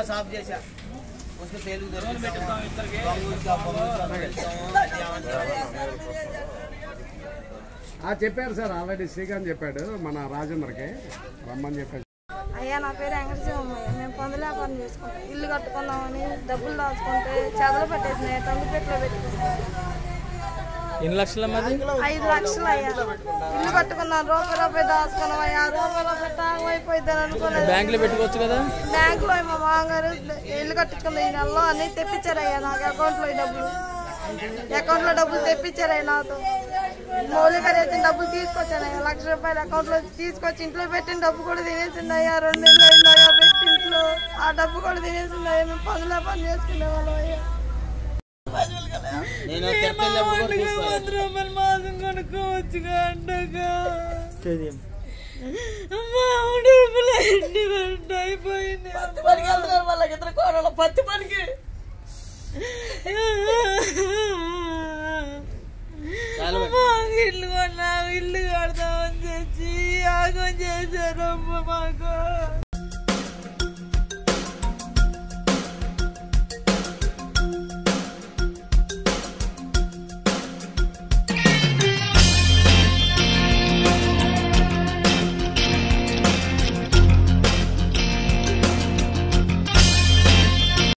సాఫ్ చేశా వస్తే పేలుగు దొరుకుతాము ఆ చెప్పారు సార్ ఆల్రెడీ శ్రీకాంత్ చెప్పాడు మన రాజేంద్రకి రమ్మని చెప్పాడు అయ్యా నా పేరు వెంకటశివమ్మయ్య మేము పందుల వ్యాపారం చేసుకుంటాం ఇల్లు కట్టుకుందామని డబ్బులు దాచుకుంటే చెదలు పెట్టేసినాయి తండ్రిపెట్లో పెట్టుకున్నాం ఎన్ని లక్షల మంది ఐదు లక్షలు అయ్యా ఇల్లు కట్టుకున్నాను రూపాయి రూపాయి దాచుకున్నాం అయ్యా రూపాయి రూపాయి టాంగ్ అయిపోయిందని అనుకున్నాను బ్యాంకులో పెట్టుకోవచ్చు కదా బ్యాంకులో మా మామగారు ఇల్లు కట్టుకున్న ఈ నెలలో అన్ని తెప్పించారయ్యా నాకు అకౌంట్లో ఈ డబ్బులు అకౌంట్లో డబ్బులు తెప్పించారయ్యా నాతో మౌలిక రేచిన డబ్బులు తీసుకొచ్చానయ్యా లక్ష రూపాయలు అకౌంట్లో తీసుకొచ్చి ఇంట్లో పెట్టిన డబ్బు కూడా తినేసిందయ్యా రెండు నెలలు అయిందయ్యా పెట్టి ఇంట్లో ఆ డబ్బు కూడా తినేసిందయ్యా మేము పనులే పని చేసుకునే వాళ్ళం అయ్యా నేను తిరుపతి కూడా తీసుకోలేదు రూపాయలు మాసం కొనుక్కోవచ్చు అండగా అయిపోయింది పనికి వెళ్తున్నారు వాళ్ళకి ఇద్దరు కోడలు పత్తి పనికి చాలు మాకు ఇల్లు కొన్నాము ఇల్లు కడతామని తెచ్చి యాగం చేశారు అమ్మ మాకు